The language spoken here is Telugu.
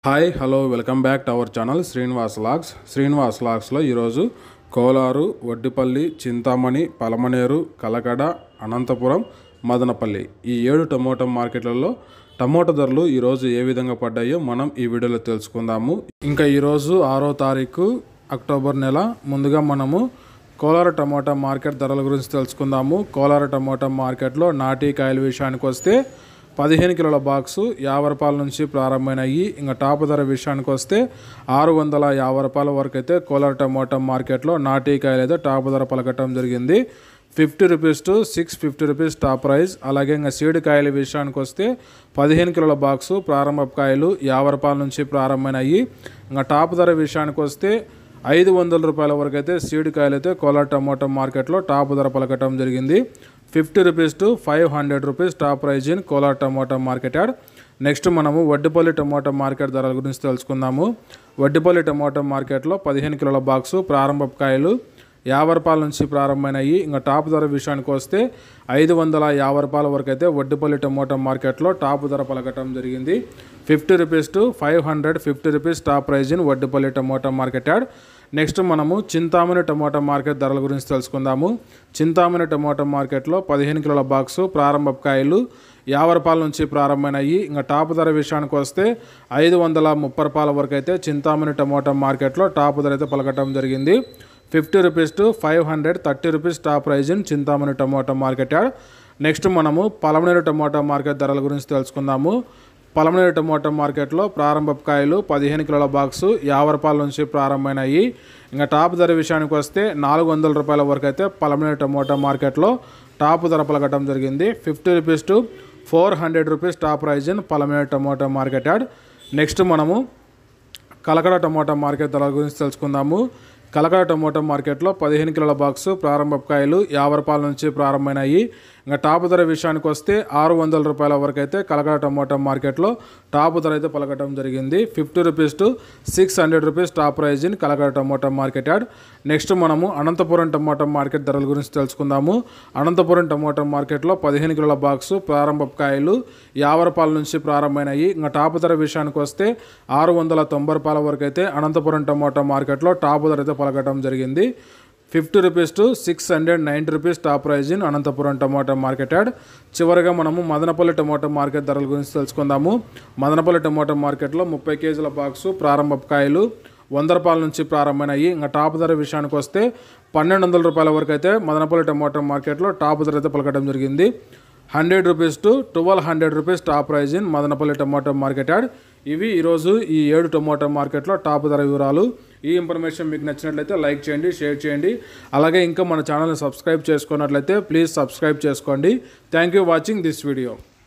hi hello welcome back to our channel Srinivas vlogs Srinivas లాగ్స్లో ఈరోజు కోలారు వడ్డిపల్లి చింతామణి పలమనేరు కలకడ అనంతపురం మదనపల్లి ఈ ఏడు టమోటా మార్కెట్లలో టమోటా ధరలు ఈరోజు ఏ విధంగా పడ్డాయో మనం ఈ వీడియోలో తెలుసుకుందాము ఇంకా ఈరోజు ఆరో తారీఖు అక్టోబర్ నెల ముందుగా మనము కోలార టమోటా మార్కెట్ ధరల గురించి తెలుసుకుందాము కోలార టమోటా మార్కెట్లో నాటి కాయల విషయానికి వస్తే పదిహేను కిలోల బాక్సు యాభై రూపాయల నుంచి ప్రారంభమైనాయి ఇంకా టాప్ ధర విషయానికి వస్తే ఆరు వందల యాభై రూపాయల వరకు అయితే కోలార్ టమోటా మార్కెట్లో నాటి కాయలు అయితే టాప్ ధర పలకటం జరిగింది fifty rupees to six fifty rupees top price అలాగే ఇంకా సీడ్ కాయల విషయానికి వస్తే పదిహేను కిలోల బాక్సు ప్రారంభ కాయలు యాభై రూపాయల నుంచి ప్రారంభమైనాయి ఇంకా టాప్ ధర విషయానికి వస్తే ఐదు వందల రూపాయల వరకు అయితే సీడ్ కాయలు అయితే కోలార్ టమోటా మార్కెట్లో టాప్ ధర పలకటం జరిగింది fifty rupees to five hundred rupees top price in Kolar tomato market yard next మనము వడ్డిపల్లి టమోటా మార్కెట్ ధరల గురించి తెలుసుకుందాము వడ్డిపల్లి టమోటా మార్కెట్లో పదిహేను కిలోల బాక్సు ప్రారంభ కాయలు యాభై రూపాయల నుంచి ప్రారంభమైనాయి ఇంకా టాప్ ధర విషయానికి వస్తే ఐదు వందల యాభై రూపాయల వరకు అయితే వడ్డిపల్లి టమోటా మార్కెట్లో టాప్ ధర పలకటం జరిగింది fifty rupees to five hundred fifty rupees top price in Vaddipalli tomato market yard next మనము చింతామణి టమోటా మార్కెట్ ధరల గురించి తెలుసుకుందాము చింతామణి టమోటా మార్కెట్లో పదిహేను కిలోల బాక్సు ప్రారంభ కాయలు యాభై రూపాయల నుంచి ప్రారంభమైనాయి ఇంకా టాప్ ధర విషయానికి వస్తే ఐదు వందల ముప్పై రూపాయల వరకు అయితే చింతామణి టమోటా మార్కెట్లో టాప్ ధర అయితే పలకటం జరిగింది fifty rupees to five hundred thirty rupees top price in Chintamani tomato market yard next మనము పలమనేరు టమోటా మార్కెట్ ధరల గురించి తెలుసుకుందాము పలమనేరు టమోటా మార్కెట్లో ప్రారంభ కాయలు పదిహేను కిలోల బాక్సు యాభై రూపాయల నుంచి ప్రారంభమైనాయి ఇంకా టాప్ ధర విషయానికి వస్తే నాలుగు వందల రూపాయల వరకు అయితే పలమనేరు టమోటా మార్కెట్లో టాప్ ధర పలకటం జరిగింది fifty rupees to four hundred rupees top price in Palamaner tomato market yard next మనము కలకడ టమోటా మార్కెట్ ధరల గురించి తెలుసుకుందాము కలకడ టమోటా మార్కెట్లో పదిహేను కిలోల బాక్సు ప్రారంభ కాయలు యాభై రూపాయల నుంచి ప్రారంభమైనాయి ఇంకా టాప్ ధర విషయానికి వస్తే ఆరు వందల రూపాయల వరకు అయితే కలకడ టమోటా మార్కెట్లో టాప్ ధర అయితే పలకటం జరిగింది fifty rupees to six hundred rupees top price in Kalakada tomato market yard next మనము అనంతపురం టమోటా మార్కెట్ ధరల గురించి తెలుసుకుందాము అనంతపురం టమోటా మార్కెట్లో పదిహేను కిలోల బాక్సు ప్రారంభ కాయలు యాభై రూపాయల నుంచి ప్రారంభమైనాయి ఇంకా టాప్ ధర విషయానికి వస్తే ఆరు వందల తొంభై రూపాయల వరకు అయితే అనంతపురం టమోటా మార్కెట్లో టాప్ ధర అయితే పలకటం జరిగింది fifty rupees to six hundred ninety rupees top price in Anantapuram tomato market yard చివరిగా మనము మదనపల్లి టమాటా మార్కెట్ ధరల గురించి తెలుసుకుందాము మదనపల్లి టమాటా మార్కెట్లో ముప్పై కేజీల బాక్సు ప్రారంభ కాయలు వంద రూపాయల నుంచి ప్రారంభమైనాయి ఇంకా టాప్ ధర విషయానికి వస్తే పన్నెండు వందల రూపాయల వరకు అయితే మదనపల్లి టమాటా మార్కెట్లో టాప్ ధర అయితే పలకడం జరిగింది hundred rupees to twelve hundred rupees top price in Madanapalle tomato market yard ఇవి ఈరోజు ఈ ఏడు టమాటో మార్కెట్లో టాప్ ధర వివరాలు ఈ ఇన్ఫర్మేషన్ మీకు నచ్చినట్లయితే లైక్ చేయండి షేర్ చేయండి అలాగే ఇంకా మన ఛానల్ని సబ్స్క్రైబ్ చేసుకున్నట్లయితే ప్లీజ్ సబ్స్క్రైబ్ చేసుకోండి thank you watching this video